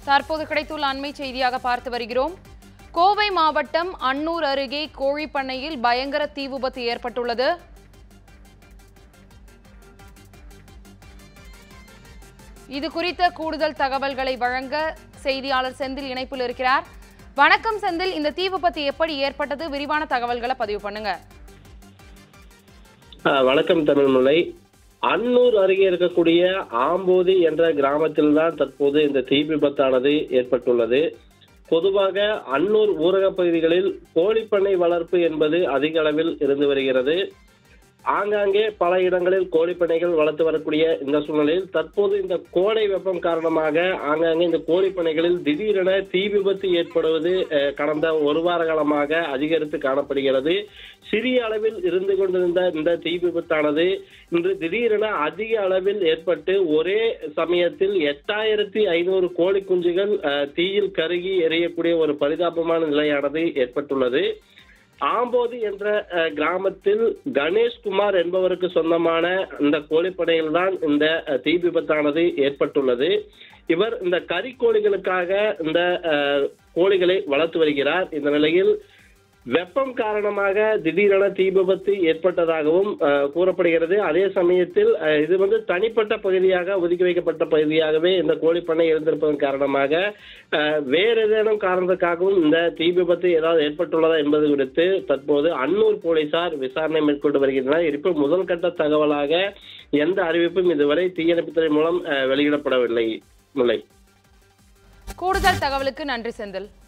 தற்போது கிடைத்துள்ள அண்மை செய்தியாக பார்த்து வருகிறோம் கோவை மாவட்டம் அன்னூர் அருகே கோழிப்பண்ணையில் பயங்கர தீ விபத்து ஏற்பட்டுள்ளது இது குறித்த கூடுதல் தகவல்களை வழங்க செய்தியாளர் செந்தில் இணைப்பில் இருக்கிறார் வணக்கம் செந்தில் இந்த தீ விபத்து எப்படி ஏற்பட்டது விரிவான தகவல்களை பதிவு பண்ணுங்க ஆ, வணக்கம் தமிழ்மலை அன்னூர் அருகே இருக்கக்கூடிய ஆம்போதி என்ற கிராமத்தில் தான் தற்போது இந்த தீ விபத்தானது ஏற்பட்டுள்ளது பொதுவாக அன்னூர் ஊரகப் பகுதிகளில் கோழிப்பண்ணை வளர்ப்பு என்பது அதிக அளவில் இருந்து வருகிறது ஆங்காங்கே பல இடங்களில் கோழிப்பண்ணைகள் வளர்த்து வரக்கூடிய இந்த சூழ்நிலையில் தற்போது இந்த கோடை வெப்பம் காரணமாக ஆங்காங்கே இந்த கோழிப்பண்ணைகளில் திடீரென தீ விபத்து ஏற்படுவது அஹ், கடந்த ஒரு வார காலமாக அதிகரித்து காணப்படுகிறது சிறிய அளவில் இருந்து கொண்டிருந்த இந்த தீ விபத்தானது இன்று திடீரென அதிக அளவில் ஏற்பட்டு ஒரே சமயத்தில் எட்டாயிரத்தி ஐநூறு கோழி குஞ்சுகள் அஹ், தீயில் கருகி எரியக்கூடிய ஒரு பரிதாபமான நிலையானது ஏற்பட்டுள்ளது ஆம்போதி என்ற அஹ், கிராமத்தில் கணேஷ்குமார் என்பவருக்கு சொந்தமான இந்த கோழிப்படையில் தான் இந்த அஹ், தீ விபத்தானது ஏற்பட்டுள்ளது இவர் இந்த கறிக்கோழிகளுக்காக இந்த அஹ், கோழிகளை வளர்த்து வருகிறார் இந்த நிலையில் வெப்பம் காரணமாக திடீரென தீ விபத்து ஏற்பட்டதாகவும் அஹ், கூறப்படுகிறது அதே சமயத்தில் அஹ், இது வந்து தனிப்பட்ட பகுதியாக ஒதுக்கி வைக்கப்பட்ட பகுதியாகவே இந்த கோழிப்பண்ணை இருந்திருப்பதன் காரணமாக அஹ், வேறு ஏதேனும் காரணத்துக்காகவும் இந்த தீ விபத்து ஏதாவது ஏற்பட்டுள்ளதா என்பது குறித்து தற்போது அன்னூர் போலீசார் விசாரணை மேற்கொண்டு வருகின்றனர் இருப்பு முதல் கட்ட தகவலாக எந்த அறிவிப்பும் இதுவரை தீயணைப்புத்துறை மூலம் அஹ், வெளியிடப்படவில்லை முல்லை கூடுதல் தகவலுக்கு நன்றி செந்தில்